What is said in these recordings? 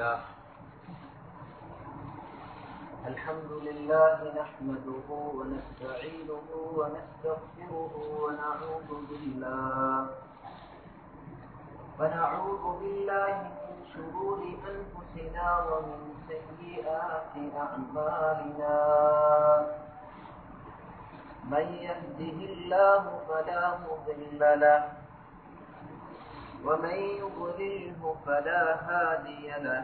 لله الحمد لله نحمده ونستعينه ونستغفره ونعوذ بالله ونعوذ بالله من شرور أنفسنا ومن سيئات أعمالنا من يهده الله فلا مضل له ومن يضلله فلا هادي له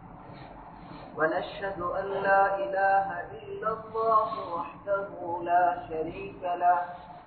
ونشهد أن لا إله إلا الله وحده لا شريك له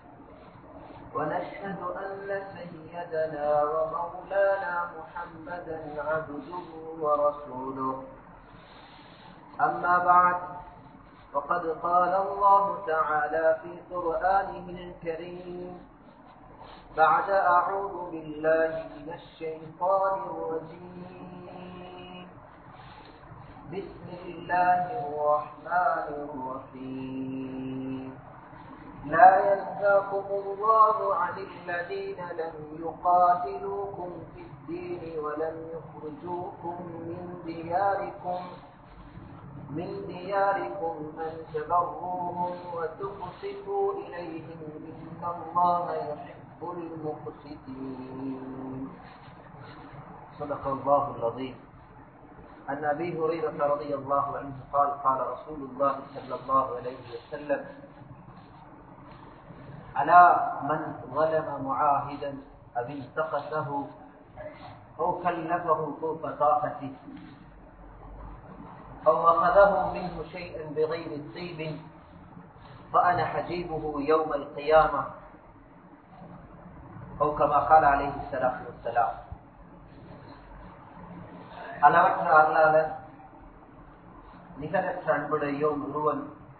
ونشهد أن سيدنا ومولانا محمدا عبده ورسوله أما بعد وقد قال الله تعالى في قرآنه الكريم بعد أعوذ بالله من الشيطان الرجيم بسم الله الرحمن الرحيم لا ينهاكم الله عن الذين لم يقاتلوكم في الدين ولم يخرجوكم من دياركم من دياركم أن تبروهم وتقسطوا إليهم إن الله يحب المقسطين صدق الله العظيم عن أبي هريرة رضي الله عنه قال قال رسول الله صلى الله عليه وسلم على من ظلم معاهدا أو انتقصه أو كلفه فوق طاقته أو أخذه منه شيئا بغير طيب فأنا حجيبه يوم القيامة أو كما قال عليه الصلاة والسلام அளவற்ற அருளாளர் நிகரற்ற அன்புடையோம் ஒருவன்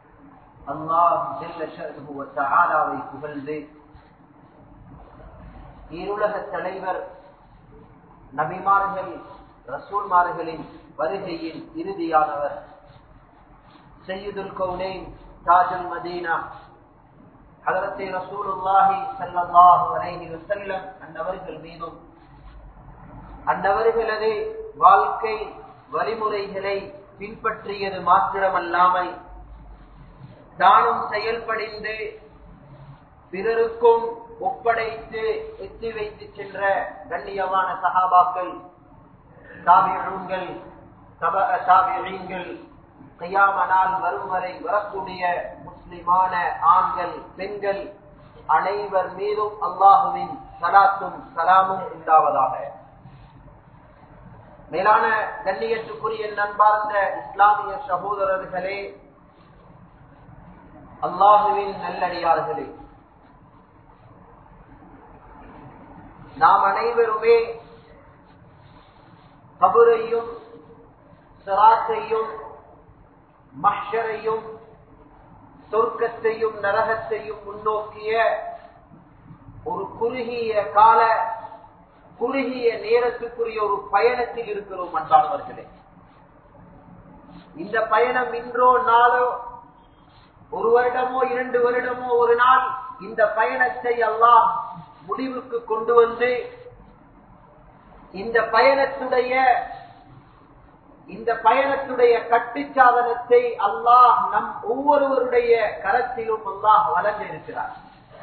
அல்லாஹாவை புகழ்ந்து இருளக தலைவர் நபிமார்கள் ரசூல்மார்களின் வருகையின் இறுதியானவர் செய்யுதுல் கவுனேன் தாஜுல் மதீனா அதரத்தை ரசூலுல்லாஹி சல்லாஹு அலைஹி வசல்லம் அன்னவர்கள் மீதும் அன்னவர்களது வாழ்க்கை வழிமுறைகளை பின்பற்றியது மாத்திரமல்லாமல் தானும் செயல்படிந்து பிறருக்கும் ஒப்படைத்து எத்தி வைத்து சென்ற கண்ணியமான சகாபாக்கள் தாபியங்கள் தாபியங்கள் கையாமனால் வரும் வரை வரக்கூடிய முஸ்லிமான ஆண்கள் பெண்கள் அனைவர் மீதும் அல்லாஹுவின் சலாத்தும் சலாமும் உண்டாவதாக மேலான கண்ணியத்துக்குரிய நண்பார்ந்த இஸ்லாமிய சகோதரர்களே அல்லாஹுவின் நல்லடியார்களே நாம் அனைவருமே கபுரையும் சராத்தையும் மஷரையும் சொர்க்கத்தையும் நரகத்தையும் முன்னோக்கிய ஒரு குறுகிய கால குறுகிய நேரத்துக்குரிய ஒரு பயணத்தில் இருக்கிறோம் அன்பானவர்களே இந்த பயணம் இன்றோ நாளோ ஒரு வருடமோ இரண்டு வருடமோ ஒரு நாள் இந்த பயணத்தை எல்லாம் முடிவுக்கு கொண்டு வந்து இந்த பயணத்துடைய இந்த பயணத்துடைய கட்டுச்சாதனத்தை அல்லாஹ் நம் ஒவ்வொருவருடைய கரத்திலும் அல்லாஹ் வளர்ந்து இருக்கிறார்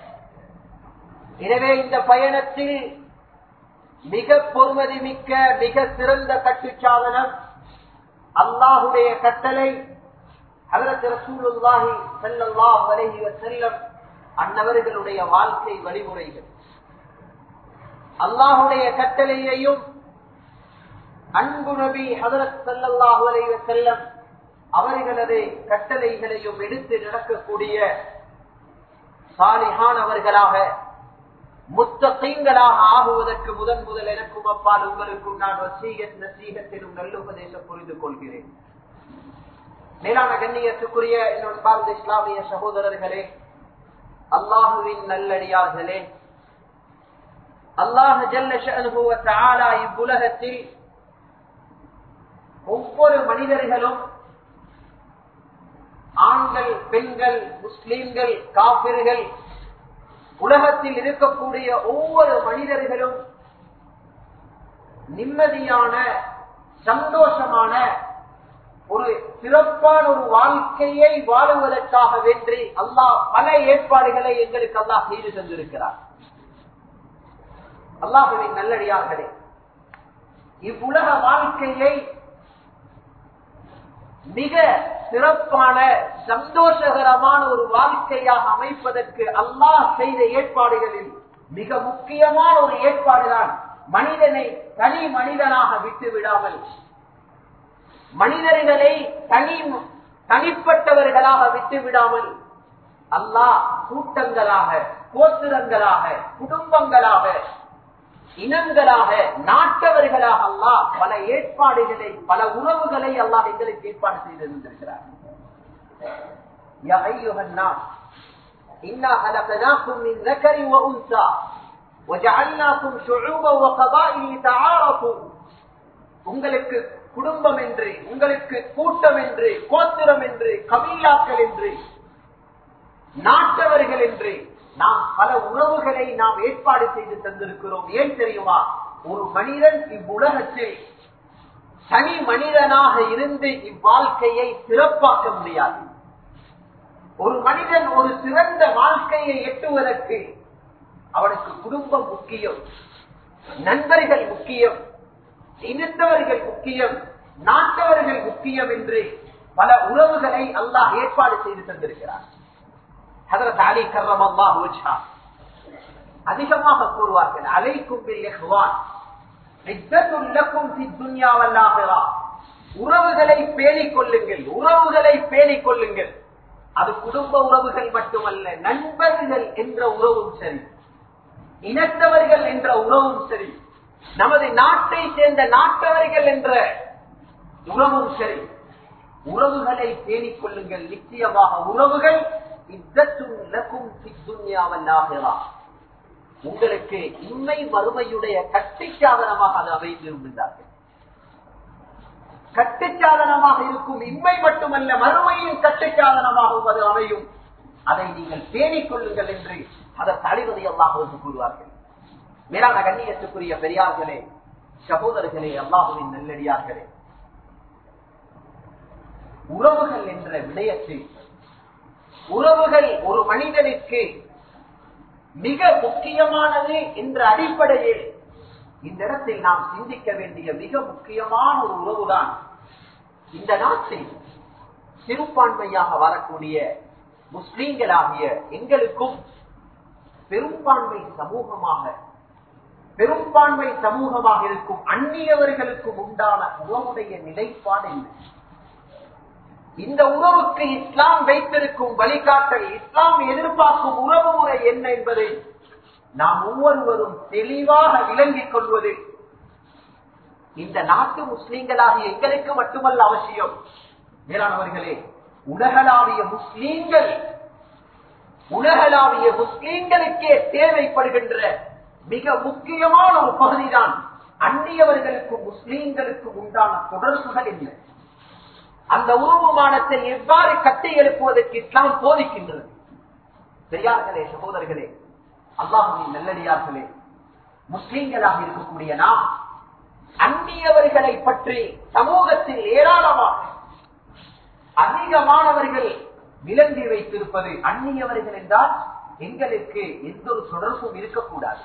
எனவே இந்த பயணத்தில் மிக பொறுமதி மிக்க மிக சிறந்த கட்டுச்சாதனம் அல்லாஹுடைய கட்டளை அதற்கு ரசூலுல்லாஹி ஸல்லல்லாஹு அலைஹி வஸல்லம் அன்னவர்களுடைய வாழ்க்கை வழிமுறைகள் அல்லாஹுடைய கட்டளையையும் அன்பு நபி ஹதரத் ஸல்லல்லாஹு அலைஹி வஸல்லம் அவர்களது கட்டளைகளையும் எடுத்து நடக்கக்கூடிய சாலிஹானவர்களாக முத்தகங்களாக ஆகுவதற்கு முதன் முதல் எனக்கும் அப்பால் உங்களுக்கும் நான் வசீகத் நசீகத்திலும் நல்லுபதேசம் புரிந்து கொள்கிறேன் மேலான கண்ணியத்துக்குரிய என்னோட பார்ந்த இஸ்லாமிய சகோதரர்களே அல்லாஹுவின் நல்லடியார்களே அல்லாஹ் ஜல்ல இவ்வுலகத்தில் ஒவ்வொரு மனிதர்களும் ஆண்கள் பெண்கள் முஸ்லிம்கள் காபிர்கள் உலகத்தில் இருக்கக்கூடிய ஒவ்வொரு மனிதர்களும் நிம்மதியான சந்தோஷமான புனிதமான ஒரு சிறப்பான ஒரு வாழ்க்கையை வாழுவதற்காக வென்றி அல்லாஹ் பல ஏற்பாடுகளை எங்களுக்கு அல்லாஹ் செய்து தந்திருக்கிறார் அல்லாஹுவின் நல்லடியார்களே இவ்வுலக வாழ்க்கையை மிக சிறப்பான சந்தோஷகரமான ஒரு வாழ்க்கையாக அமைப்பதற்கு அல்லாஹ் செய்த ஏற்பாடுகளில் மிக முக்கியமான ஒரு ஏற்பாடுதான் மனிதனை தனி மனிதனாக விட்டு விடாமல் மனிதர்களை தனி தனிப்பட்டவர்களாக விட்டு விடாமல் அல்லாஹ் கூட்டங்களாக கோத்திரங்களாக குடும்பங்களாக இனங்களாக நாட்டவர்களாக அல்லாஹ் பல ஏற்பாடுகளை பல உறவுகளை அல்லாஹ் எங்களுக்கு ஏற்பாடு செய்திருந்திருக்கிறார் يا أيها الناس إنا خلقناكم من ذكر وأنثى وجعلناكم شعوبا وقبائل لتعارفوا உங்களுக்கு குடும்பம் என்று உங்களுக்கு கூட்டம் என்று கோத்திரம் என்று கபீலாக்கள் என்று நாட்டவர்கள் என்று நாம் பல உறவுகளை நாம் ஏற்பாடு செய்து தந்திருக்கிறோம் ஏன் தெரியுமா ஒரு மனிதன் இவ்வுலகத்தில் தனி மனிதனாக இருந்து இவ்வாழ்க்கையை சிறப்பாக்க முடியாது ஒரு மனிதன் ஒரு சிறந்த வாழ்க்கையை எட்டுவதற்கு அவனுக்கு குடும்பம் முக்கியம் நண்பர்கள் முக்கியம் இனத்தவர்கள் முக்கியம் நாட்டவர்கள் முக்கியம் என்று பல உறவுகளை அல்லாஹ் ஏற்பாடு செய்து தந்திருக்கிறார் ஹதரத் அலி கர்ரம் அல்லாஹ் அதிகமாக கூறுவார்கள் அலைக்கும் உறவுகளை பேணிக் கொள்ளுங்கள் உறவுகளை பேணிக் கொள்ளுங்கள் அது குடும்ப உறவுகள் மட்டுமல்ல நண்பர்கள் என்ற உறவும் சரி இனத்தவர்கள் என்ற உறவும் சரி நமது நாட்டை சேர்ந்த நாட்டவர்கள் என்ற உறவும் சரி உறவுகளை பேணிக் கொள்ளுங்கள் நிச்சயமாக உறவுகள் உங்களுக்கு இன்மை மறுமையுடைய கட்டிச்சாதனமாக அது அமைந்திருந்தார்கள் கட்டுச்சாதனமாக இருக்கும் இன்மை மட்டுமல்ல மறுமையின் கட்டுச்சாதனமாகவும் அது அமையும் அதை நீங்கள் பேணிக் கொள்ளுங்கள் என்று அதை தழிவதை அல்லாஹுக்கு கூறுவார்கள் மேலான கண்ணியத்துக்குரிய பெரியார்களே சகோதரர்களே அல்லாஹுவின் நல்லடியார்களே உறவுகள் என்ற விடயத்தில் உறவுகள் ஒரு மனிதனுக்கு மிக முக்கியமானது என்ற அடிப்படையில் இந்த இடத்தில் நாம் சிந்திக்க வேண்டிய மிக முக்கியமான ஒரு உறவுதான் இந்த நாட்டில் சிறுபான்மையாக வரக்கூடிய முஸ்லீம்களாகிய எங்களுக்கும் பெரும்பான்மை சமூகமாக பெரும்பான்மை சமூகமாக இருக்கும் அந்நியவர்களுக்கும் உண்டான உறவுடைய நிலைப்பாடு என்ன இந்த உறவுக்கு இஸ்லாம் வைத்திருக்கும் வழிகாட்டல் இஸ்லாம் எதிர்பார்க்கும் உறவு முறை என்ன என்பதை நாம் ஒவ்வொருவரும் தெளிவாக விளங்கிக் கொள்வது இந்த நாட்டு முஸ்லீம்களாகிய எங்களுக்கு மட்டுமல்ல அவசியம் மேலானவர்களே உலகளாவிய முஸ்லீம்கள் உலகளாவிய முஸ்லீம்களுக்கே தேவைப்படுகின்ற மிக முக்கியமான ஒரு பகுதிதான் அந்நியவர்களுக்கும் முஸ்லீம்களுக்கும் உண்டான தொடர்புகள் இல்லை அந்த உருவமானத்தை எவ்வாறு கட்டி எழுப்புவதற்கு இஸ்லாம் போதிக்கின்றது பெரியார்களே சகோதரர்களே அல்லாஹுவின் நல்லடியார்களே முஸ்லீம்களாக இருக்கக்கூடிய நாம் அந்நியவர்களை பற்றி சமூகத்தில் ஏராளமாக அதிகமானவர்கள் விளங்கி வைத்திருப்பது அந்நியவர்கள் என்றால் எங்களுக்கு எந்த ஒரு தொடர்பும் இருக்கக்கூடாது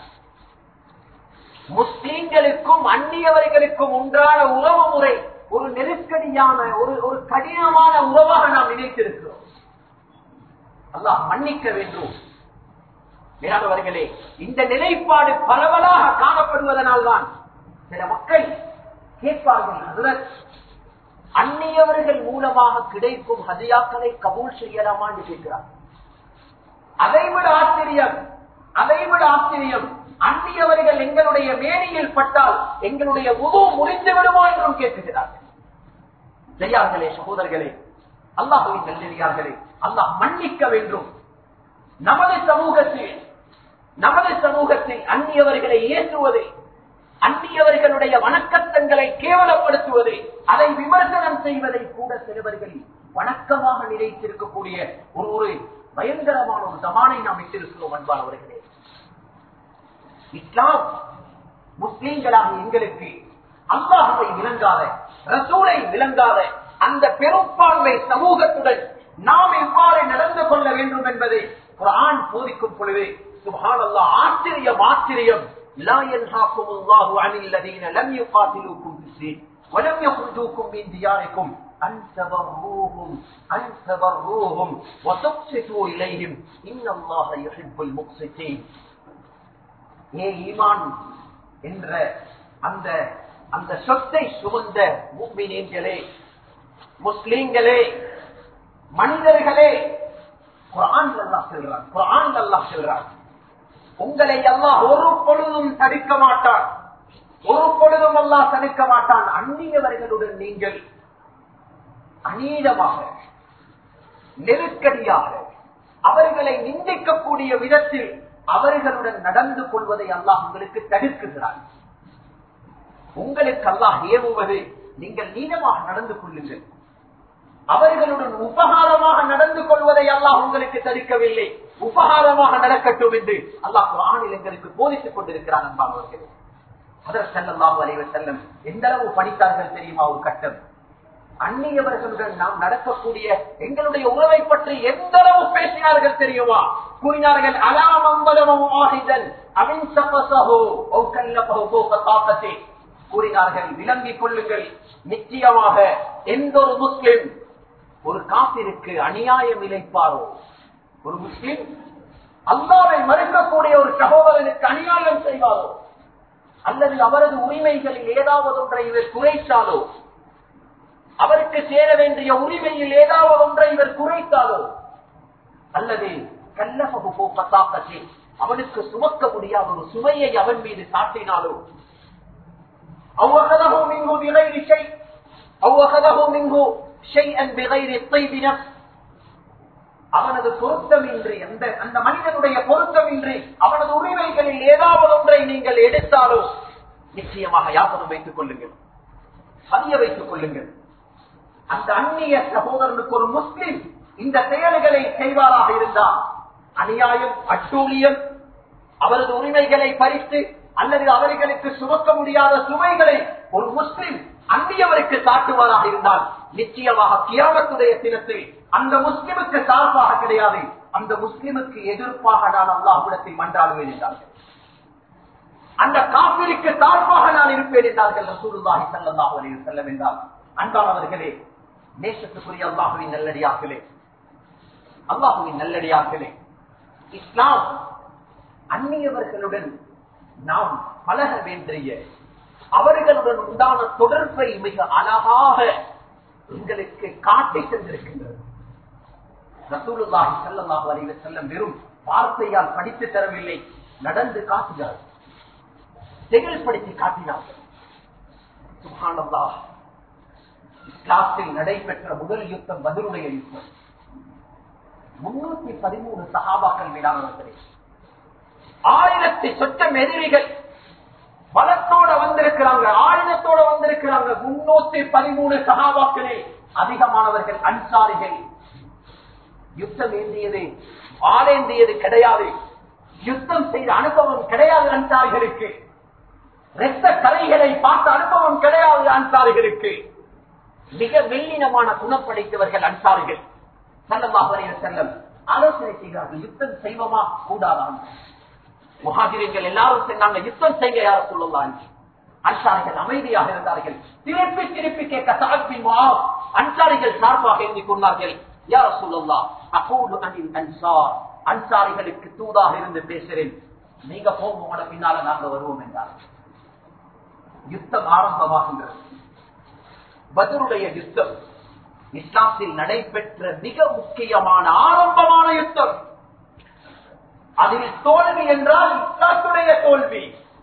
முஸ்லீம்களுக்கும் அந்நியவர்களுக்கும் உண்டான உறவு முறை ஒரு நெருக்கடியான ஒரு ஒரு கடினமான உறவாக நாம் நினைத்திருக்கிறோம் அல்லாஹ் மன்னிக்க வேண்டும் மேலானவர்களே இந்த நிலைப்பாடு பரவலாக காணப்படுவதனால் தான் சில மக்கள் கேட்பார்கள் ஹசரத் அந்நியவர்கள் மூலமாக கிடைக்கும் ஹதியாக்களை கபூல் செய்யலாமா என்று கேட்கிறார் அதைவிட ஆச்சரியம் அதைவிட ஆச்சரியம் அந்நியவர்கள் எங்களுடைய மேனியில் பட்டால் எங்களுடைய உது முறிந்து விடுமோ என்றும் கேட்கிறார்கள் செய்யார்களே சகோதரர்களே அல்லாஹுவின் நல்லடியார்களே அல்லாஹ் மன்னிக்க வேண்டும் நமது சமூகத்தில் நமது சமூகத்தில் அந்நியவர்களை ஏற்றுவது அந்நியவர்களுடைய வணக்கத்தங்களை கேவலப்படுத்துவது அதை விமர்சனம் செய்வதை கூட சிறுவர்கள் வணக்கமாக நினைத்திருக்கக்கூடிய ஒரு ஒரு பயங்கரமான ஒரு சமானை நாம் இட்டிருக்கிறோம் அன்பானவர்களே இஸ்லாம் முஸ்லீம்களாக எங்களுக்கு அல்லாஹுவை விளங்காத ரசூலை விளங்காத அந்த பெரும்பான்மை சமூகத்துடன் நாம் எவ்வாறு நடந்து கொள்ள வேண்டும் என்பதை குரான் போதிக்கும் பொழுது சுபானல்லா ஆச்சரியம் ஆச்சரியம் لا ينهاكم الله عن الذين لم يقاتلوكم في الدين ولم يخرجوكم من دياركم أن تبروهم أن تبروهم وتقسطوا إليهم إن الله يحب المقسطين ஏ ஈமான் என்ற அந்த அந்த சொத்தை சுமந்த முக்மினீன்களே முஸ்லீம்களே மனிதர்களே குரான் அல்லாஹ் சொல்றான் குரான் அல்லாஹ் சொல்றான் உங்களை அல்லாஹ் ஒரு பொழுதும் தடுக்க மாட்டான் ஒரு பொழுதும் அல்லாஹ் தடுக்க மாட்டான் அந்நியவர்களுடன் நீங்கள் அநீதமாக நெருக்கடியாக அவர்களை நிந்திக்கக்கூடிய விதத்தில் அவர்களுடன் நடந்து கொள்வதை அல்லாஹ் உங்களுக்கு தடுக்குகிறார் உங்களுக்கு அல்லாஹ் ஏவுவது நீங்கள் நீளமாக நடந்து கொள்ளுங்கள் அவர்களுடன் உபகாரமாக நடந்து கொள்வதை அல்லாஹ் உங்களுக்கு தடுக்கவில்லை உபகாரமாக நடக்கட்டும் என்று அல்லாஹ் குரானில் எங்களுக்கு போதித்துக் கொண்டிருக்கிறார் அன்பானவர்களே அதற்கு செல்லலாம் வரைவர் செல்லம் எந்த அளவு படித்தார்கள் தெரியுமா ஒரு கட்டம் அந்நியவர்களுடன் நாம் நடக்கக்கூடிய எங்களுடைய உறவை பற்றி எந்த அளவு பேசினார்கள் தெரியுமா கூறினார்கள் அலாம் அம்பலமும் ஆகிதன் அவின் சப்பசகோ ஓ கல்லபகோ போக தாக்கத்தே கூறினார்கள் விளங்கிக் கொள்ளுங்கள் நிச்சயமாக எந்த ஒரு முஸ்லிம் ஒரு காப்பிற்கு அநியாயம் இழைப்பாரோ ஒரு முஸ்லிம் அல்லாவை மறுக்கக்கூடிய ஒரு சகோதரனுக்கு அநியாயம் செய்வாரோ அல்லது அவரது உரிமைகளில் ஏதாவது ஒன்றை இவர் குறைத்தாலோ அவருக்கு சேர வேண்டிய உரிமையில் ஏதாவது ஒன்றை இவர் குறைத்தாலோ அல்லது கல்லபகு போக்கத்தாக்கத்தை அவனுக்கு சுமக்க முடியாத ஒரு சுமையை அவன் மீது சாட்டினாலோ அவ்வகதகோ மிங்கு விளைவி செய் அவ்வகதகோ மிங்கு ஷைஅன் பிகைரி தைபி நஃப்ஸ் அவனது பொருத்தமின்றி அந்த அந்த மனிதனுடைய பொருத்தமின்றி அவனது உரிமைகளில் ஏதாவது ஒன்றை நீங்கள் எடுத்தாலோ நிச்சயமாக யாபனம் வைத்துக் கொள்ளுங்கள் பதிய வைத்துக் கொள்ளுங்கள் அந்த அந்நிய சகோதரனுக்கு ஒரு முஸ்லிம் இந்த செயல்களை செய்வாராக இருந்தால் அநியாயம் அட்டூழியம் அவரது உரிமைகளை பறித்து அல்லது அவர்களுக்கு சுமக்க முடியாத சுமைகளை ஒரு முஸ்லிம் அந்நியவருக்கு காட்டுவாராக இருந்தால் நிச்சயமாக கியாமத்துடைய தினத்தில் அந்த முஸ்லிமுக்கு சார்பாக கிடையாது அந்த முஸ்லிமுக்கு எதிர்ப்பாக நான் அல்லாஹ்விடத்தில் மன்றாடுவேன் என்றார்கள் அந்த காப்பிற்கு சார்பாக நான் இருப்பேன் என்றார்கள் ரசூலுல்லாஹி ஸல்லல்லாஹு அலைஹி வஸல்லம் என்றால் அன்பானவர்களே நேசத்துக்குரிய அல்லாஹுவின் நல்லடியார்களே அல்லாஹுவின் நல்லடியார்களே இஸ்லாம் அந்நியவர்களுடன் நாம் பழக வேண்டிய அவர்களுடன் உண்டான தொடர்பை மிக அழகாக எங்களுக்கு காட்டி சென்றிருக்கின்றது ரசூலுல்லாஹி ஸல்லல்லாஹு அலைஹி வஸல்லம் வெறும் வார்த்தையால் படித்து தரவில்லை நடந்து காட்டினார் செயல்படுத்தி காட்டினார்கள் சுப்ஹானல்லாஹ் இஸ்லாத்தில் நடைபெற்ற முதல் யுத்தம் பதிலுடைய யுத்தம் முன்னூத்தி பதிமூணு சகாபாக்கள் மீதானவர்களே ஆயிரத்தி சொச்சம் எதிரிகள் பலத்தோட வந்திருக்கிறாங்க ஆயுதத்தோட வந்திருக்கிறாங்க முன்னூத்தி பதிமூணு சகாபாக்களே அதிகமானவர்கள் அன்சாரிகள் யுத்தம் ஏந்தியது ஆளேந்தியது கிடையாது யுத்தம் செய்த அனுபவம் கிடையாது அன்சாரிகளுக்கு ரத்த கலைகளை பார்த்த அனுபவம் கிடையாது அன்சாரிகளுக்கு மிக வெள்ளினமான குணம் படைத்தவர்கள் அன்சாரிகள் சல்லமாக செல்லம் ஆலோசனை செய்கிறார்கள் யுத்தம் செய்வோமா கூடாதான் முகாதிரிகள் எல்லாரும் சொன்னாங்க யுத்தம் செய்ய யார சொல்லலாம் அன்சாரிகள் அமைதியாக இருந்தார்கள் திருப்பி திருப்பி கேட்க சார்பின் அன்சாரிகள் சார்பாக எண்ணிக் கொண்டார்கள் யார சொல்லலாம் அப்போது அனில் அன்சார் அன்சாரிகளுக்கு தூதாக இருந்து பேசுறேன் நீங்க போகும் பின்னால நாங்க வருவோம் என்றார் யுத்தம் ஆரம்பமாகின்றது பதருடைய யுத்தம் இஸ்லாத்தில் நடைபெற்ற மிக முக்கியமான ஆரம்பமான யுத்தம் அதில் தோல்வி என்றால் இஸ்லாத்துடைய தோல்வி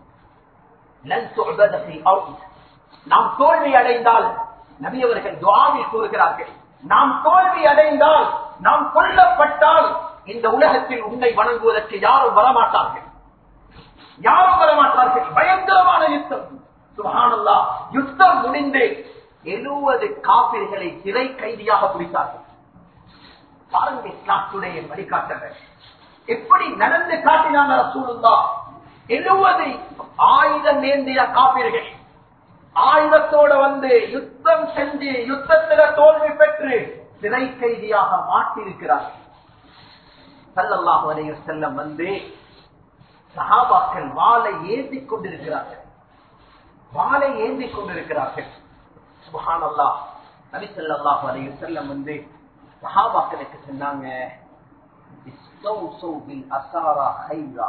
நாம் தோல்வி அடைந்தால் நபியவர்கள் துவாவில் கூறுகிறார்கள் நாம் தோல்வி அடைந்தால் நாம் கொல்லப்பட்டால் இந்த உலகத்தில் உன்னை வணங்குவதற்கு யாரும் வரமாட்டார்கள் யாரும் வரமாட்டார்கள் பயங்கரமான யுத்தம் சுகானல்லா யுத்தம் முடிந்து எழுபது காப்பிர்களை சிறை கைதியாக பிடித்தார்கள் பாருங்க இஸ்லாத்துடைய வழிகாட்டங்கள் எப்படி நடந்து காட்டினாங்க ரசூலுல்லா எழுபது ஆயுதம் ஏந்திய காப்பீர்கள் ஆயுதத்தோட வந்து யுத்தம் செஞ்சு யுத்தத்துல தோல்வி பெற்று சிறை கைதியாக மாட்டிருக்கிறார் சல்லல்லாஹு அலைஹி செல்லம் வந்து சஹாபாக்கள் வாளை ஏந்தி கொண்டிருக்கிறார்கள் வாளை ஏந்தி கொண்டிருக்கிறார்கள் சுபஹானல்லாஹ் நபி ஸல்லல்லாஹு அலைஹி வஸல்லம் வந்து சஹாபாக்களுக்கு சொன்னாங்க இஸ்தௌசௌ பில் அஸாரா கைரா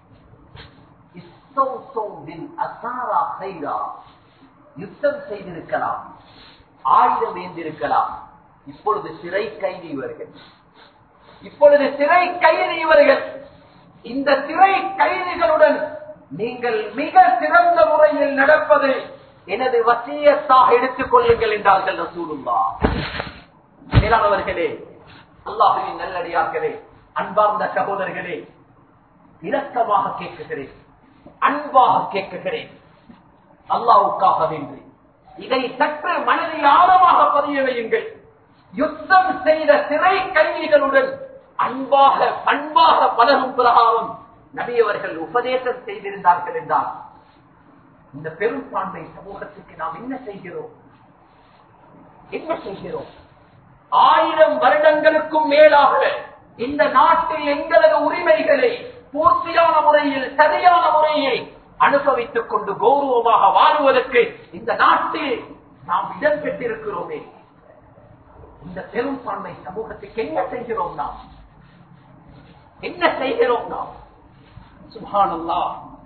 இஸ்தௌசௌ பில் அஸாரா கைரா யுத்தம் செய்திருக்கலாம் ஆயுதம் ஏந்திருக்கலாம் இப்பொழுது சிறை கைதி இவர்கள் இப்பொழுது சிறை கைதி இவர்கள் இந்த சிறை கைதிகளுடன் நீங்கள் மிக சிறந்த முறையில் நடப்பது எனது வசியத்தாக எடுத்துக் கொள்ளுங்கள் என்றார்கள் ரசூலுல்லா மேலானவர்களே அல்லாஹுவின் நல்லடியார்களே அன்பார்ந்த சகோதரர்களே இரக்கமாக கேட்குகிறேன் அன்பாக கேட்குகிறேன் அல்லாவுக்காக வேண்டி இதை சற்று மனதில் ஆழமாக பதிய வையுங்கள் யுத்தம் செய்த சிறை கைதிகளுடன் அன்பாக பண்பாக பலரும் பிரகாரம் நபியவர்கள் உபதேசம் செய்திருந்தார்கள் என்றால் இந்த பெரும்பான்மை சமூகத்துக்கு நாம் என்ன செய்கிறோம் என்ன செய்கிறோம் ஆயிரம் வருடங்களுக்கும் மேலாக இந்த நாட்டில் எங்களது உரிமைகளை பூர்த்தியான முறையில் சரியான முறையை அனுபவித்துக் கொண்டு கௌரவமாக வாழுவதற்கு இந்த நாட்டில் நாம் இடம் பெற்றிருக்கிறோமே இந்த பெரும்பான்மை சமூகத்துக்கு என்ன செய்கிறோம் நாம் என்ன செய்கிறோம் நாம் சுபானல்லா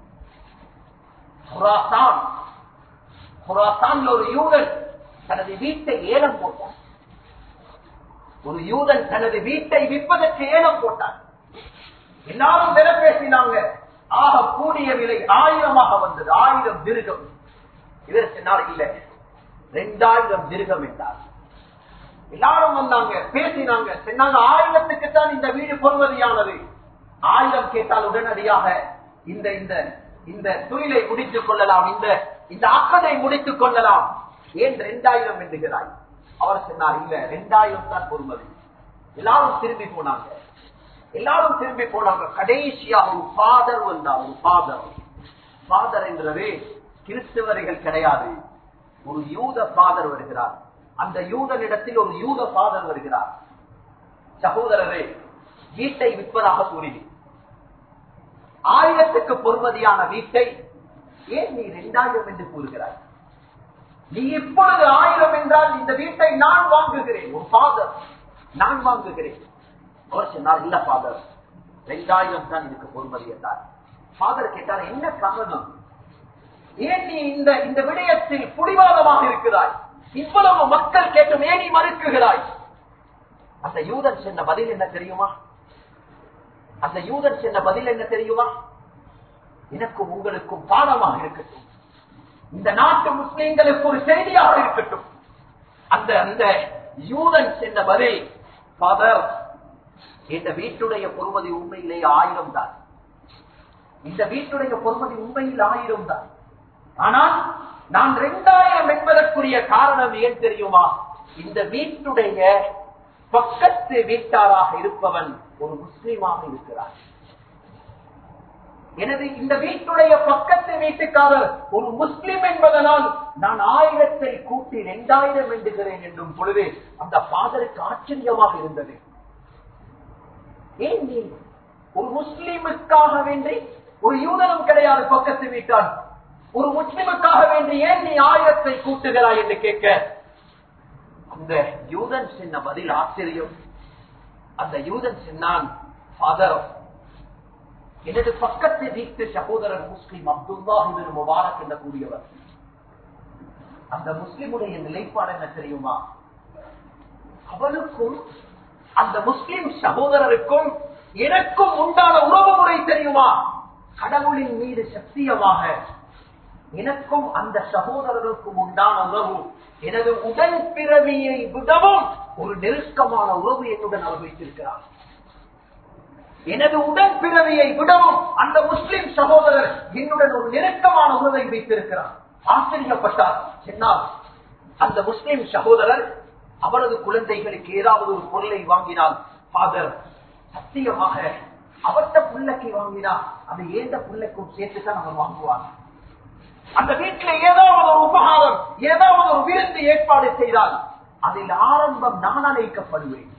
ஹுராசான் ஹுராசான்ல ஒரு யூதன் தனது வீட்டை ஏலம் போட்டான் ஒரு யூதன் தனது வீட்டை விற்பதற்கு ஏலம் போட்டான் எல்லாரும் விலை பேசினாங்க ஆக கூடிய விலை ஆயிரமாக வந்தது ஆயிரம் திருகம் இவர் சொன்னார் இல்ல ரெண்டாயிரம் திருகம் என்றார் எல்லாரும் வந்தாங்க பேசினாங்க சொன்னாங்க ஆயிரத்துக்கு தான் இந்த வீடு பொறுமதியானது ஆயிரம் கேட்டால் உடனடியாக இந்த இந்த இந்த தொழிலை முடித்துக் கொள்ளலாம் இந்த இந்த அக்கதை முடித்துக் கொள்ளலாம் ஏன் ரெண்டாயிரம் என்கிறாய் அவர் சொன்னார் இல்ல ரெண்டாயிரம் தான் பொறுமதி எல்லாரும் திரும்பி போனாங்க எல்லாரும் திரும்பி போனாங்க கடைசியா ஒரு ஃபாதர் வந்தார் ஒரு ஃபாதர் ஃபாதர் என்றது கிறிஸ்தவர்கள் கிடையாது ஒரு யூத ஃபாதர் வருகிறார் அந்த யூதனிடத்தில் ஒரு யூத ஃபாதர் வருகிறார் சகோதரரே வீட்டை விற்பதாக கூறினி ஆயிரத்துக்கு பொறுமதியான வீட்டை ஏன் நீ இரண்டாயிரம் என்று கூறுகிறாய் நீ இப்பொழுது ஆயிரம் என்றால் இந்த வீட்டை நான் வாங்குகிறேன் ஒரு ஃபாதர் நான் வாங்குகிறேன் அவர் சொன்னார் இல்ல ஃபாதர் ரெண்டாயிரம் தான் இதுக்கு பொறுமதி என்றார் ஃபாதர் கேட்டார் என்ன காரணம் ஏன் நீ இந்த இந்த விடயத்தில் புடிவாதமாக இருக்கிறாய் இவ்வளவு மக்கள் கேட்டும் ஏன் நீ மறுக்குகிறாய் அந்த யூதன் சொன்ன பதில் என்ன தெரியுமா அந்த யூதன் சொன்ன பதில் என்ன தெரியுமா எனக்கும் உங்களுக்கும் பாடமாக இருக்கட்டும் இந்த நாட்டு முஸ்லிம்களுக்கு ஒரு செய்தியாக இருக்கட்டும் அந்த அந்த யூதன் சென்ற பதில் ஃபாதர் இந்த வீட்டுடைய பொறுமதி உண்மையிலே ஆயிரம் தான் இந்த வீட்டுடைய பொறுமதி உண்மையில் ஆயிரம் தான் ஆனால் நான் இரண்டாயிரம் என்பதற்குரிய காரணம் ஏன் தெரியுமா இந்த வீட்டுடைய பக்கத்து வீட்டாராக இருப்பவன் ஒரு முஸ்லீமாக இருக்கிறார் எனது இந்த வீட்டுடைய பக்கத்து வீட்டுக்காரர் ஒரு முஸ்லிம் என்பதனால் நான் ஆயிரத்தை கூட்டி இரண்டாயிரம் என்கிறேன் என்றும் பொழுது அந்த பாதருக்கு ஆச்சரியமாக இருந்தது ஏன் நீ ஒரு முஸ்லிமுக்காக வேண்டி ஒரு யூதனும் கிடையாது பக்கத்து வீட்டான் ஒரு முஸ்லிமுக்காக வேண்டி ஏன் நீ ஆயிரத்தை கூட்டுகிறாய் என்று கேட்க அந்த யூதன் சின்ன பதில் ஆச்சரியம் அந்த யூதன் சின்னான் ஃபாதர் எனது பக்கத்து வீட்டு சகோதரர் முஸ்லிம் அப்துல்லாஹிபின் முபாரக் என்ற கூடியவர் அந்த முஸ்லிமுடைய நிலைப்பாடு என்ன தெரியுமா அவனுக்கும் அந்த முஸ்லிம் சகோதரருக்கும் எனக்கும் உண்டான உறவு முறை தெரியுமா கடவுளின் மீது சத்தியமாக எனக்கும் அந்த சகோதரருக்கும் உண்டான உறவு எனது உடன் பிறவியை விடவும் ஒரு நெருக்கமான உறவு என்னுடன் அவர் வைத்திருக்கிறார் எனது உடன் பிறவியை விடவும் அந்த முஸ்லிம் சகோதரர் என்னுடன் ஒரு நெருக்கமான உறவை வைத்திருக்கிறார் ஆச்சரியப்பட்டார் சொன்னார் அந்த முஸ்லிம் சகோதரர் அவரது குழந்தைகளுக்கு ஏதாவது ஒரு பொருளை வாங்கினால் ஃபாதர் சத்தியமாக அவர்த்த புள்ளைக்கு வாங்கினா அது ஏந்த புள்ளைக்கும் சேர்த்துதான் அவர் வாங்குவார் அந்த வீட்டில் ஏதாவது ஒரு உபகாரம் ஏதாவது ஒரு விருந்து ஏற்பாடு செய்தால் அதில் ஆரம்பம் நான் அழைக்கப்படுவேன்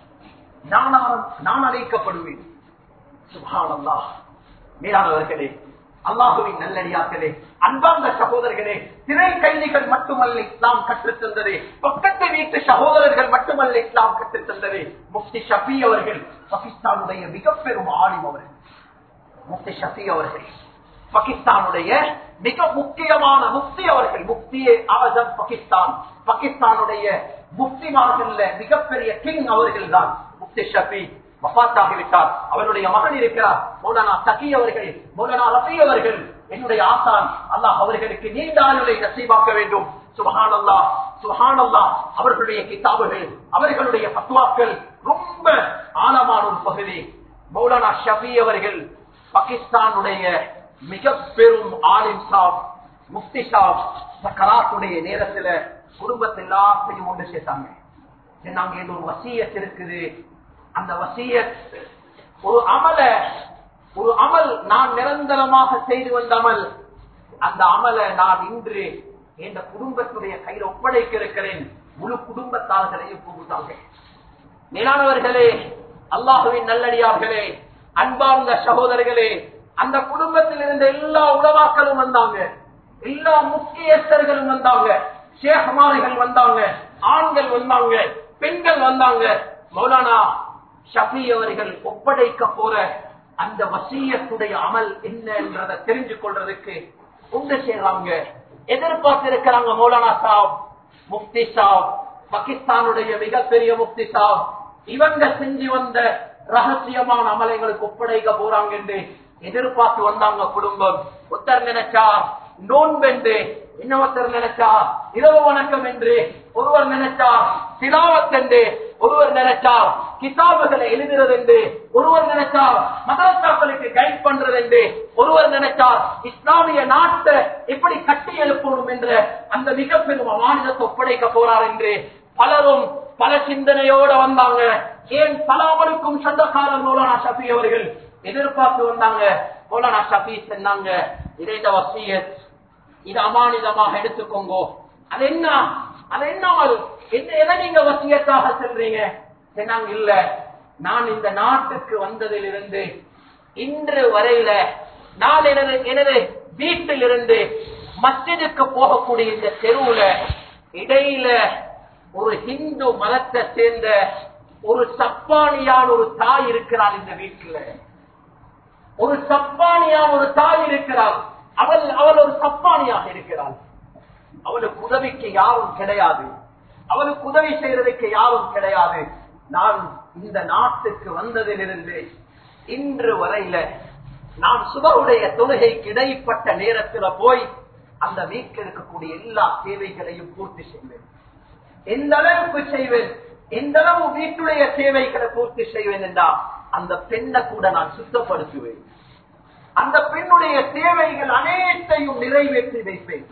நான் ஆரம்- நான் அழைக்கப்படுவேன் சுபானல்லா மேலானவர்களே அல்லாஹுவின் நல்லடியார்களே அன்பார்ந்த சகோதரர்களே திரை கைதிகள் மட்டுமல்ல இஸ்லாம் கற்றுத் தந்தது பக்கத்து வீட்டு சகோதரர்கள் மட்டுமல்ல இஸ்லாம் கற்றுத் தந்தது முஃப்தி ஷபி அவர்கள் பாகிஸ்தானுடைய மிக பெரும் ஆளும் அவர்கள் முஃப்தி ஷபி அவர்கள் பாகிஸ்தானுடைய மிக முக்கியமான முஃப்தி அவர்கள் முஃப்தியே ஆசம் பாகிஸ்தான் பாகிஸ்தானுடைய முஃப்திமார்கள்ல மிகப்பெரிய கிங் அவர்கள் தான் முஃப்தி ஷபி வபாத்தாகிவிட்டார் அவருடைய மகன் இருக்கிறார் மௌலானா சகி அவர்கள் மௌலானா ரபி அவர்கள் என்னுடைய ஆசான் அல்லாஹ் அவர்களுக்கு நீண்ட ஆயுளை நசீபாக்க வேண்டும் சுபஹான் அல்லாஹ் சுபஹான் அல்லாஹ் அவர்களுடைய கிதாபுகள் அவர்களுடைய பத்துவாக்கள் ரொம்ப ஆழமான ஒரு பகுதி மௌலானா ஷபி அவர்கள் பாகிஸ்தானுடைய மிக பெரும் ஆலிம் சாப் முஃப்தி சாப் சக்கராத்துடைய நேரத்துல குடும்பத்தை எல்லாத்தையும் ஒன்று சேர்த்தாங்க நாங்க ஏதோ ஒரு வசியத் இருக்குது அந்த வசியத் ஒரு அமல ஒரு அமல் நான் நிரந்தரமாக செய்து வந்த அமல் அந்த அமலை நான் இன்று என் குடும்பத்துடைய கையில் ஒப்படைக்க இருக்கிறேன் முழு குடும்பத்தார்களையும் கூப்பிட்டாங்க மேலானவர்களே அல்லாஹுவின் நல்லடியார்களே அன்பார்ந்த சகோதரர்களே அந்த குடும்பத்தில் இருந்த எல்லா உலமாக்களும் வந்தாங்க எல்லா முக்கியஸ்தர்களும் வந்தாங்க சேகமாரிகள் வந்தாங்க ஆண்கள் வந்தாங்க பெண்கள் வந்தாங்க மௌலானா ஷபி அவர்கள் ஒப்படைக்க போற அந்த வசியத்துடைய அமல் என்ன என்றதை தெரிஞ்சு கொள்றதுக்கு உண்டு செய்றாங்க எதிர்பார்த்து இருக்கிறாங்க மௌலானா சாப் முஃப்தி சாப் பாகிஸ்தானுடைய மிகப்பெரிய முஃப்தி சாப் இவங்க செஞ்சு வந்த ரகசியமான அமலைகளுக்கு ஒப்படைக்க போறாங்க என்று எதிர்பார்த்து வந்தாங்க குடும்பம் ஒருத்தர் நினைச்சா நோன்பென்று இன்னொருத்தர் நினைச்சா இரவு வணக்கம் என்று ஒருவர் நினைச்சா சிலாவத் என்று ஒருவர் நினைச்சா கிதாபுகளை எழுதுறது என்று ஒருவர் நினைச்சா மதரசாக்களுக்கு கைட் பண்றது என்று ஒருவர் நினைச்சா இஸ்லாமிய நாட்டை எப்படி கட்டி எழுப்பணும் என்ற அந்த மிகப்பெரும் மாநிலத்தை ஒப்படைக்க போறார் என்று பலரும் பல சிந்தனையோட வந்தாங்க ஏன் பலாமலுக்கும் சொந்தக்காரர் மௌலானா ஷபி அவர்கள் எதிர்பார்த்து வந்தாங்க மௌலானா ஷபி சொன்னாங்க இதை இந்த வசியத் இது அமானிதமாக எடுத்துக்கோங்க அது என்ன அது என்ன அமல்? என்ன எதை நீங்க வசியத்தாக செல்றீங்க சொன்னாங்க இல்ல நான் இந்த நாட்டுக்கு வந்ததிலிருந்து இன்று வரையில நான் எனது எனது வீட்டிலிருந்து மஸ்ஜிதுக்கு போகக்கூடிய இந்த தெருவுல இடையில ஒரு ஹிந்து மதத்தை சேர்ந்த ஒரு சப்பானியான ஒரு தாய் இருக்கிறாள் இந்த வீட்டுல ஒரு சப்பானியான ஒரு தாய் இருக்கிறாள் அவள் அவள் ஒரு சப்பானியாக இருக்கிறாள் அவளுக்கு உதவிக்கு யாரும் கிடையாது அவளுக்கு உதவி செய்யறதுக்கு யாரும் கிடையாது நான் இந்த நாட்டுக்கு வந்ததிலிருந்து இன்று வரையில நான் சுபருடைய தொழுகைக்கு இடைப்பட்ட நேரத்துல போய் அந்த வீட்டில் இருக்கக்கூடிய எல்லா தேவைகளையும் பூர்த்தி செய்வேன் எந்த அளவுக்கு செய்வேன் எந்த அளவு வீட்டுடைய தேவைகளை பூர்த்தி செய்வேன் என்றா அந்த பெண்ணை கூட நான் சுத்தப்படுத்துவேன் அந்த பெண்ணுடைய தேவைகள் அனைத்தையும் நிறைவேற்றி வைப்பேன்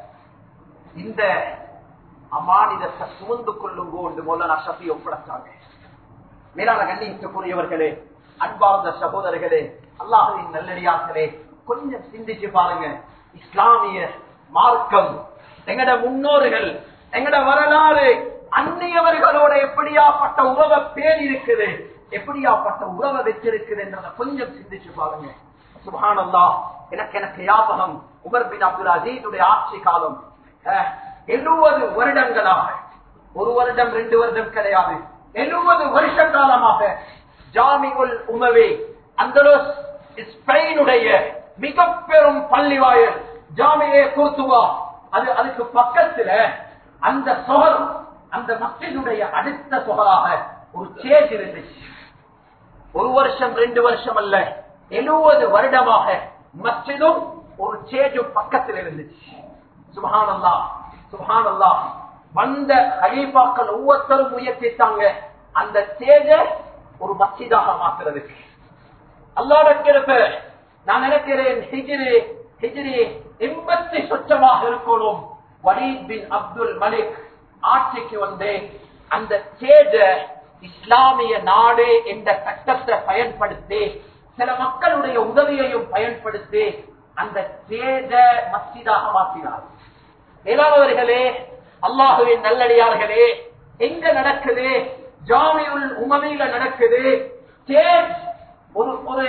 இந்த அமானிதத்தை சுமந்து கொள்ளுங்கோ என்று மௌலானா ஷபி ஒப்படைச்சாங்க மேலான கண்ணியத்துக்குரியவர்களே அன்பார்ந்த சகோதரர்களே அல்லாஹுவின் நல்லடியார்களே கொஞ்சம் சிந்திச்சு பாருங்க இஸ்லாமிய மார்க்கம் எங்கட முன்னோர்கள் எங்கட வரலாறு அந்நியவர்களோட எப்படியாப்பட்ட உறவை பேர் இருக்குது எப்படியாப்பட்ட உறவை வச்சிருக்குது என்றதை கொஞ்சம் சிந்திச்சு பாருங்க சுபானல்லா எனக்கு எனக்கு ஞாபகம் உமர் பின் அப்துல் அசீதுடைய ஆட்சி காலம் எழுபது வருடங்களாக ஒரு வருடம் ரெண்டு வருடம் கிடையாது எழுபது வருஷ காலமாக ஜாமிகுல் உமவே அந்தலோஸ் ஸ்பெயினுடைய மிக பெரும் பள்ளிவாயல் ஜாமியே குர்த்துவா அது அதுக்கு பக்கத்துல அந்த சொகர் அந்த மக்களுடைய அடுத்த சொகராக ஒரு சேஜ் இருந்துச்சு ஒரு வருஷம் ரெண்டு வருஷம் அல்ல எழுபது வருடமாக மஸ்ஜிதும் ஒரு சேஜும் பக்கத்தில் இருந்துச்சு சுபஹானல்லா சுபஹானல்லா வந்த ஹலீஃபாக்கள் ஒவ்வொருத்தரும் முயற்சித்தாங்க அந்த சேஜ ஒரு மஸ்ஜிதாக மாத்துறதுக்கு அல்லாட கிருப்ப நான் நினைக்கிறேன் ஹிஜ்ரி ஹிஜ்ரி எண்பத்தி சொச்சமாக இருக்கணும் வலீத் பின் அப்துல் மலிக் ஆட்சிக்கு வந்து அந்த சேஜ இஸ்லாமிய நாடு என்ற சட்டத்தை பயன்படுத்தி சில மக்களுடைய உதவியையும் பயன்படுத்தி அந்த தேஜ மஸ்ஜிதாக மாற்றினார் மேலானவர்களே அல்லாஹுவின் நல்லடியார்களே எங்க நடக்குது ஜாமியுல் உமவில நடக்குது தேஜ் ஒரு ஒரு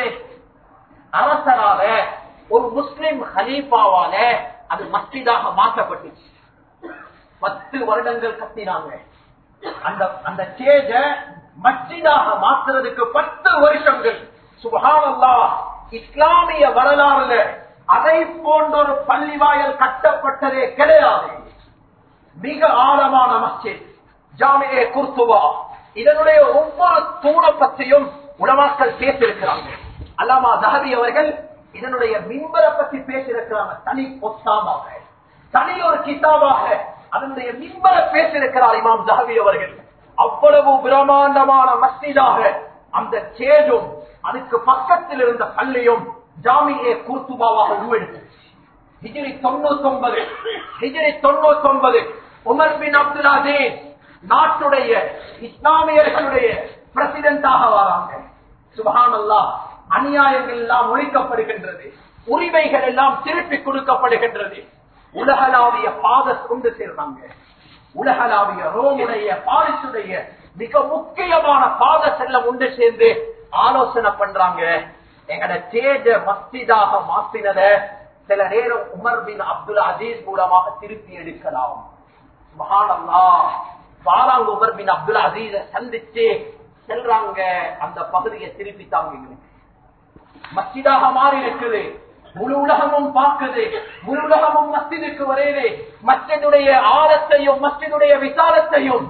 அரசரால ஒரு முஸ்லிம் ஹலீஃபாவால அது மஸ்ஜிதாக மாற்றப்பட்டுச்சு பத்து வருடங்கள் கட்டினாங்க அந்த அந்த சேஜ மஸ்ஜிதாக மாற்றுறதுக்கு பத்து வருஷங்கள் சுபஹானல்லா இஸ்லாமிய வரலாறுல அதை போன்ற ஒரு பள்ளி வாயல் கட்டப்பட்டதே கிடையாது மிக ஆழமான மஸ்ஜித் ஜாமியே குர்துவா இதனுடைய ஒவ்வொரு தூண பற்றியும் உலமாக்கள் பேசியிருக்கிறாங்க அல்லாமா தஹபி அவர்கள் இதனுடைய மின்பரை பற்றி பேசியிருக்கிறாங்க தனி பொத்தாமாக தனி ஒரு கிதாபாக அதனுடைய மின்பரை பேசியிருக்கிறார் இமாம் தஹபி அவர்கள் அவ்வளவு பிரமாண்டமான மஸ்ஜிதாக அந்த சேஜும் அதுக்கு பக்கத்தில் இருந்த பள்ளியும் ஜாமியே கூர்த்துபாவாக உருவெடுத்து ஹிஜிரி தொண்ணூத்தி ஒன்பது ஹிஜிரி தொண்ணூத்தி ஒன்பது உமர் பின் அப்துல் அசீஸ் நாட்டுடைய இஸ்லாமியர்களுடைய பிரசிடென்டாக வராங்க சுபஹானல்லா அநியாயங்கள் எல்லாம் ஒழிக்கப்படுகின்றது உரிமைகள் எல்லாம் திருப்பி கொடுக்கப்படுகின்றது உலகளாவிய பாதஸ் கொண்டு சேர்றாங்க உலகளாவிய ரோமுடைய பாரிசுடைய மிக முக்கியமான பாத செல்லம் உண்டு சேர்ந்து ஆலோசனை பண்றாங்க எங்கட தேஜ மஸ்திதாக மாத்தினத சில நேரம் உமர் பின் அப்துல் அசீஸ் மூலமாக திருப்பி எடுக்கலாம் சுபஹானல்லா வாராங்க உமர் பின் அப்துல் அசீஸ சந்திச்சு செல்றாங்க அந்த பகுதியை திருப்பி தாங்க எங்களுக்கு மஸ்ஜிதாக மாறி இருக்குது முழு உலகமும் பார்க்குது முழு உலகமும் மஸ்ஜிதுக்கு வருது மஸ்ஜிதுடைய ஆழத்தையும் மஸ்ஜிதுடைய விசாலத்தையும்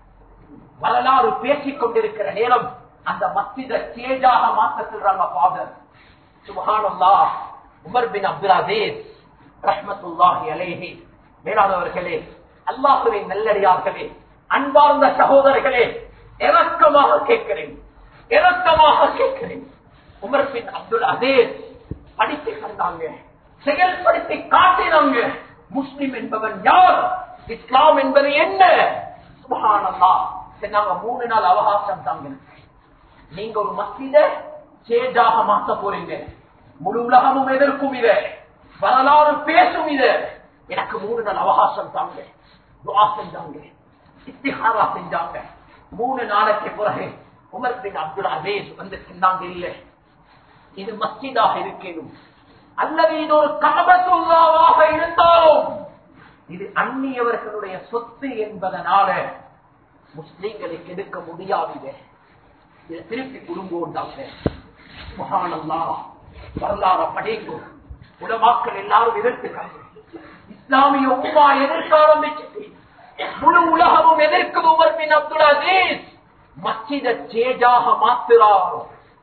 வரலாறு பேசிக் கொண்டிருக்கிற நேரம் அந்த மஸ்ஜித சேஜாக மாற்ற சொல்றாங்க ஃபாதர் சுபஹானல்லா உமர் பின் அப்துல் அசீஸ் ரஹ்மத்துல்லாஹி அலைஹி மேலானவர்களே அல்லாஹுவின் நல்லடியார்களே அன்பார்ந்த சகோதரர்களே இறக்கமாக கேட்கிறேன் இறக்கமாக கேட்கிறேன் உமர் பின் அப்துல் அசீஸ் படித்து கண்டாங்க செயல்படுத்தி காட்டினாங்க முஸ்லிம் என்பவன் யார் இஸ்லாம் என்பது என்ன சுபஹானல்லா சரி, நாங்க மூணு நாள் அவகாசம் தாங்க நீங்க ஒரு மஸ்ஜித சேஜாக மாத்த போறீங்க முழு உலகமும் எதற்கும் இத வரலாறு பேசும் இத எனக்கு மூணு நாள் அவகாசம் தாங்க துஆ செஞ்சாங்க இஸ்திஹாரா செஞ்சாங்க மூணு நாளைக்கு பிறகு உமர் பின் அப்துல் அசீஸ் வந்து சொன்னாங்க இல்லை இது மஸ்ஜிதாக இருக்கணும் அல்லது இது ஒரு கபத்துல்லாவாக இருந்தாலும் இது அந்நியவர்களுடைய சொத்து என்பதனால முஸ்லீம்களுக்கு எடுக்க முடியாது இதை. இதை திருப்பி குடும்போண்டாங்க மகானல்லா வரலாறு படிக்கும் உலமாக்கள் எல்லாரும் எதிர்த்துக்காங்க இஸ்லாமிய உமா எதிர்க்க ஆரம்பிச்சு முழு உலகமும் எதிர்க்கும் உமர் பின் அப்துல் அசீஸ் மஸ்ஜித சேஜாக மாத்துறார்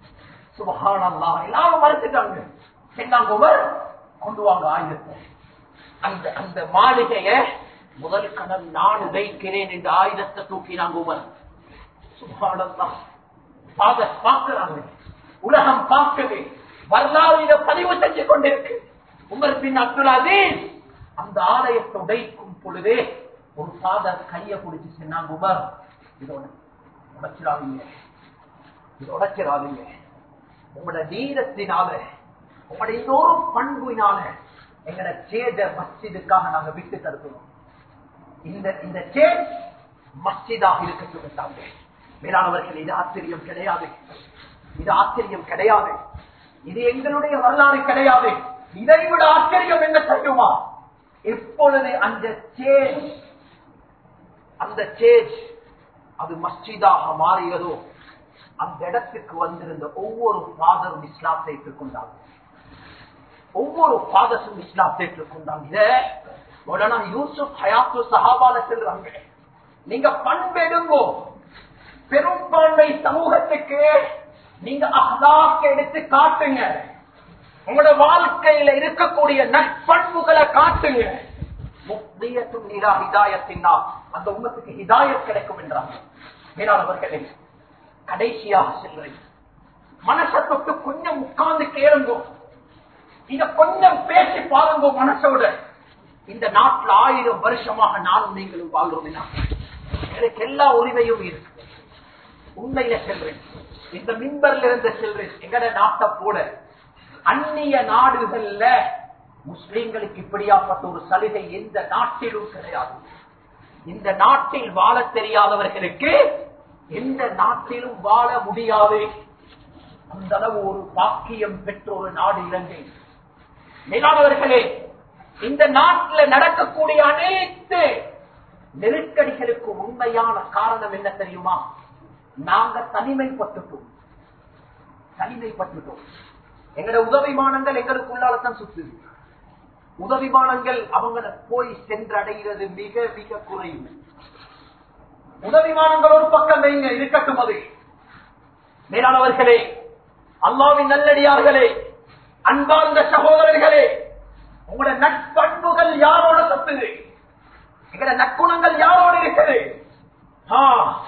சுபஹானல்லா எல்லாரும் மறுத்துட்டாங்க சென்னாங்க உமர் கொண்டு வாங்க ஆயுதத்தை அந்த அந்த மாளிகைய முதல் கணம் நான் உதைக்கிறேன் என்று ஆயுதத்தை தூக்கினாங்க உமர் சுபஹானல்லா ஃபாதர் பார்க்கிறாங்க உலகம் பார்க்குது வரலாறு இதை பதிவு செஞ்சு கொண்டிருக்கு உமர் பின் அப்துல் அசீஸ் அந்த ஆலயத்தை உடைக்கும் பொழுதே ஒரு ஃபாதர் கைய பிடிச்சு சொன்னாங்க உமர் இதோட உடைச்சிடாதீங்க இது உடைச்சிடாதீங்க உங்களோட நீரத்தினால உங்களோட இன்னொரு பண்புனால எங்கட சேத மஸ்ஜிதுக்காக நாங்க விட்டு தருக்கிறோம் இந்த இந்த சேர் மஸ்ஜிதாக இருக்க சொல்லிட்டாங்க மேலானவர்கள் இது ஆச்சரியம் கிடையாது இது ஆச்சரியம் கிடையாது இது எங்களுடைய வரலாறு கிடையாது இதை விட ஆச்சரியம் என்ன செய்யுமா எப்பொழுது அந்த சேஜ் அந்த சேஜ் அது மஸ்ஜிதாக மாறியதோ அந்த இடத்துக்கு வந்திருந்த ஒவ்வொரு ஃபாதரும் இஸ்லாத்தை ஏற்றுக்கொண்டாங்க ஒவ்வொரு ஃபாதர்ஸும் இஸ்லாத்தை ஏற்றுக்கொண்டாங்க இத உடனே யூசுப் ஹயாத்து சஹாபால செல்றாங்க நீங்க பண்பெடுங்கோ பெரும்பான்மை சமூகத்துக்கு நீங்க அஹ்லாக்க எடுத்து காட்டுங்க உங்களோட வாழ்க்கையில இருக்கக்கூடிய நற்பண்புகளை காட்டுங்க முக்தியத்தும் நீரா ஹிதாயத்தின்னா அந்த உமத்துக்கு ஹிதாயத் கிடைக்கும் என்றாங்க மேலானவர்களே கடைசியாக செல்றேன் மனசை தொட்டு கொஞ்சம் உட்கார்ந்து கேளுங்க இத கொஞ்சம் பேசி பாருங்க மனசோட இந்த நாட்டுல ஆயிரம் வருஷமாக நானும் நீங்களும் வாழ்றோம் எனக்கு எல்லா உரிமையும் இருக்கு உண்மையில செல்றேன் இந்த மின்பர்ல இருந்து செல்றேன் எங்கட நாட்டை போல அந்நிய நாடுகள்ல முஸ்லிம்களுக்கு இப்படியாப்பட்ட ஒரு சலுகை எந்த நாட்டிலும் கிடையாது இந்த நாட்டில் வாழ தெரியாதவர்களுக்கு எந்த நாட்டிலும் வாழ முடியாது அந்த அளவு ஒரு பாக்கியம் பெற்ற ஒரு நாடு இலங்கை மேலானவர்களே இந்த நாட்டில் நடக்கக்கூடிய அனைத்து நெருக்கடிகளுக்கு உண்மையான காரணம் என்ன தெரியுமா நாங்க தனிமைப்பட்டுட்டோம் தனிமைப்பட்டுட்டோம் எங்களோட உதவிமானங்கள் எங்களுக்குள்ளாலதான் சுத்துது உதவிமானங்கள் அவங்கள போய் சென்றடைகிறது மிக மிக குறைவு உதவிமானங்கள் ஒரு பக்கம் வைங்க இருக்கட்டும் அது மேலானவர்களே அல்லாவின் நல்லடியார்களே அன்பார்ந்த சகோதரர்களே உங்களோட நட்பண்புகள் யாரோட சத்துது எங்களோட நற்குணங்கள் யாரோடு இருக்குது ஆ,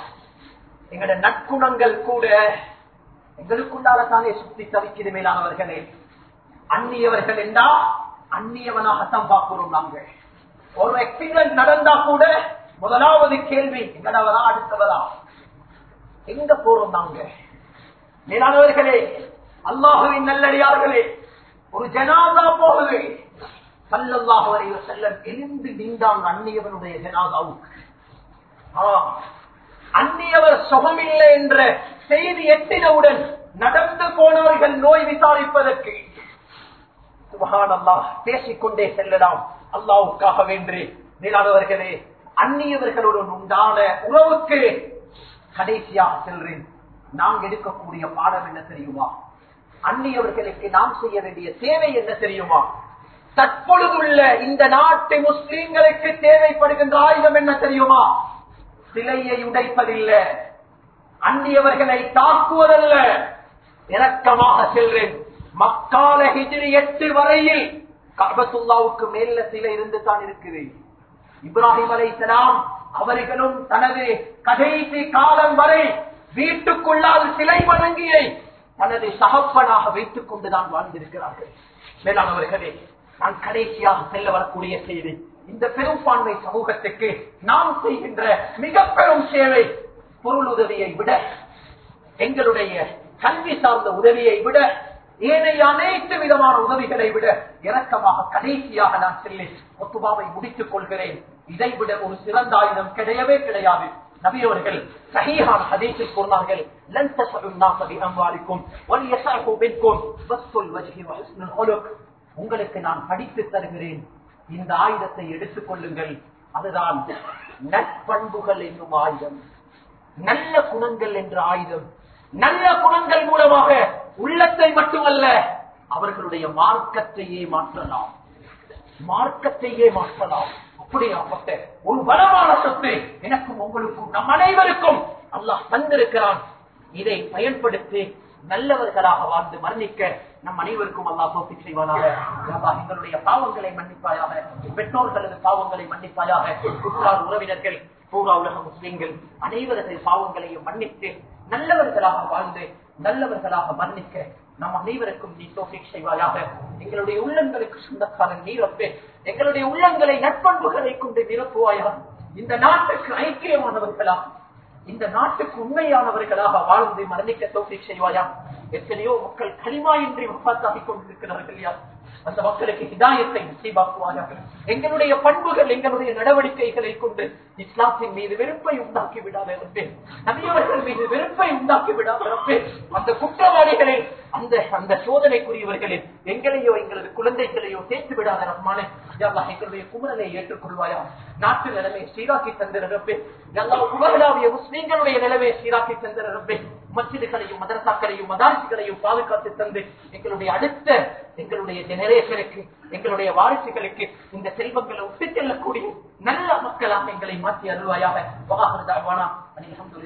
எங்களோட நற்குணங்கள் கூட எங்களுக்குள்ளால தானே சுத்தி தவிக்கிறது மேலானவர்களே அந்நியவர்கள் என்றா அந்நியவனாகத்தான் பார்க்கிறோம் நாங்கள் ஒரு எக்ஸிடென்ட் நடந்தா கூட முதலாவது கேள்வி எங்கடவரா அடுத்தவரா எங்க போறோம் நாங்க மேலானவர்களே அல்லாஹுவின் நல்லடியார்களே ஒரு ஜனாதா போகுது சல்லல்லாஹு அலைஹி வஸல்லம் எழுந்து நின்றாங்க அந்நியவனுடைய ஜனாதாவுக்கு ஆ, அந்நியவர் சுகமில்லை என்ற செய்தி எட்டினவுடன் நடந்து போனவர்கள் நோய் விசாரிப்பதற்கு சுபஹான் அல்லாஹ் பேசிக்கொண்டே செல்லலாம் அல்லாவுக்காக வேண்டு மேலானவர்களே அந்நியவர்களுடன் உண்டான உறவுக்கு கடைசியாக செல்றேன் நாம் எடுக்கக்கூடிய பாடம் என்ன தெரியுமா அந்நியவர்களுக்கு நாம் செய்ய வேண்டிய தேவை என்ன தெரியுமா தற்பொழுதுள்ள இந்த நாட்டு முஸ்லிம்களுக்கு தேவைப்படுகின்ற ஆயுதம் என்ன தெரியுமா சிலையை உடைப்பதில்லை அந்நியவர்களை தாக்குவதல்ல இரக்கமாக செல்றேன் மக்கால ஹிஜ்ரி எட்டு வரையில் கபத்துல்லாவுக்கு மேல சிலை இருந்து தான் இருக்குது இப்ராஹிம் அலைசலாம் அவர்களும் தனது கடைசி காலம் வரை வீட்டுக்குள்ளால் சிலை வணங்கியை தனது சகப்பனாக வைத்துக் கொண்டுதான் வாழ்ந்திருக்கிறார்கள் மேலானவர்களே நான் கடைசியாக செல்ல வரக்கூடிய செய்தி இந்த பெரும்பான்மை சமூகத்துக்கு நாம் செய்கின்ற மிக பெரும் சேவை பொருள் உதவியை விட எங்களுடைய கல்வி சார்ந்த உதவியை விட ஏனைய அனைத்து விதமான உதவிகளை விட இரக்கமாக கடைசியாக நான் செல்லி ஒத்துபாவை முடித்துக் கொள்கிறேன் இதை விட ஒரு சிறந்த ஆயுதம் கிடையவே கிடையாது நபியவர்கள் சஹீஹான ஹதீஸில் கூறினார்கள் லன் தஸலு الناس بأموالكم وليسعوا منكم بسط الوجه وحسن الخلق உங்களுக்கு நான் படித்து தருகிறேன் இந்த ஆயுதத்தை எடுத்துக் கொள்ளுங்கள் அதுதான் நட்பண்புகள் என்னும் ஆயுதம் நல்ல குணங்கள் என்ற ஆயுதம் நல்ல குணங்கள் மூலமாக உள்ளத்தை மட்டுமல்ல அவர்களுடைய மார்க்கத்தையே மாற்றலாம் மார்க்கத்தையே மாற்றலாம் அப்படியாப்பட்ட ஒரு பலமான சொத்து எனக்கும் உங்களுக்கும் நம் அனைவருக்கும் அல்லாஹ் தந்திருக்கிறான் இதை பயன்படுத்தி நல்லவர்களாக வாழ்ந்து மரணிக்க நம் அனைவருக்கும் அல்லாஹ் தோப்பி செய்வானாக அல்லாஹ் எங்களுடைய பாவங்களை மன்னிப்பாயாக பெற்றோர்களது பாவங்களை மன்னிப்பாயாக உற்றார் உறவினர்கள் பூரா உலக முஸ்லிம்கள் அனைவரது பாவங்களையும் மன்னித்து நல்லவர்களாக வாழ்ந்து நல்லவர்களாக மரணிக்க நம் அனைவருக்கும் நீ தோஃபிக் செய்வாயாக எங்களுடைய உள்ளங்களுக்கு சொந்தக்காரன் நீரப்பே எங்களுடைய உள்ளங்களை நட்பண்புகளை கொண்டு நிரப்புவாயாக இந்த நாட்டுக்கு ஐக்கியமானவர்களாக இந்த நாட்டுக்கு உண்மையானவர்களாக வாழ்ந்து மரணிக்க தோஃபிக் செய்வாயா எத்தனையோ மக்கள் களிமாயின்றி வப்பாத்தாகிக் கொண்டிருக்கிறார்கள் யார் அந்த மக்களுக்கு ஹிதாயத்தை நசீபாக்குவாயாக எங்களுடைய பண்புகள் எங்களுடைய நடவடிக்கைகளை கொண்டு இஸ்லாத்தின் மீது வெறுப்பை உண்டாக்கி விடாத இருப்பேன் நபியவர்கள் மீது வெறுப்பை உண்டாக்கி விடாத இருப்பேன் அந்த குற்றவாளிகளில் அந்த அந்த சோதனைக்குரியவர்களில் எங்களையோ எங்களது குழந்தைகளையோ சேர்த்து விடாத ரஹ்மானே யல்லா எங்களுடைய குமரலை ஏற்றுக்கொள்வாயா நாட்டு நிலைமை சீராக்கி தந்திரப்பே எல்லா உலகளாவிய முஸ்லீம்களுடைய நிலைமை சீராக்கி தந்திரப்பே மசிதுகளையும் மதரசாக்களையும் மதாரிசுகளையும் பாதுகாத்து தந்து எங்களுடைய அடுத்த எங்களுடைய ஜெனரேஷனுக்கு எங்களுடைய வாரிசுகளுக்கு இந்த செல்வங்களை ஒப்பிச் செல்லக்கூடிய நல்ல மக்களாக எங்களை மாற்றி அருள்வாயாக